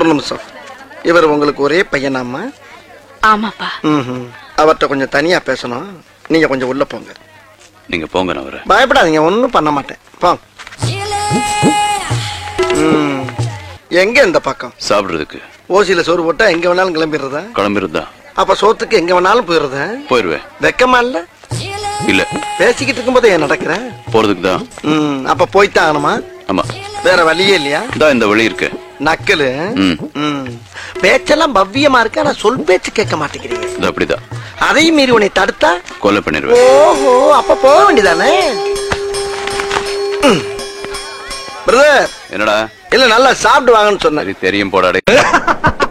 ஒரு நிமிஷம் இவர் உங்களுக்கு ஒரே பையனாம்மா ஆமாப்பா ம் அவர்கிட்ட கொஞ்சம் தனியா பேசணும் நீங்க கொஞ்சம் உள்ள போங்க நீங்க போங்க நான் வரேன் பயப்படாதீங்க ஒன்றும் பண்ண மாட்டேன் போங்க ம். எங்க இந்த பக்கம் சாப்பிடுறதுக்கு ஓசியில சோறு போட்டா எங்க வேணாலும் கிளம்பிடுறதா கிளம்பிருந்தா அப்ப சோத்துக்கு எங்க வேணாலும் போயிடுறதா போயிருவேன் வெக்கமா இல்ல இல்ல பேசிக்கிட்டு இருக்கும்போது ஏன் நடக்கிற போறதுக்கு தான் ம் அப்ப போய்த்தான் ஆகணுமா ஆமா வேற வழியே இல்லையா இந்தா இந்த வழி இருக்கு நக்கலு ம் ம். பேச்செல்லாம் பவ்யமா இருக்கு ஆனா சொல் பேச்சு கேட்க மாட்டேங்கிறீங்க இது அப்படிதான் அதையும் மீறி உன்னை தடுத்தா கொலை பண்ணிடுவேன் ஓஹோ அப்ப போக வேண்டியதானே பிரதர் என்னடா இல்ல நல்லா சாப்பிட்டு வாங்கன்னு சொன்னேன் சரி தெரியும் போடாடே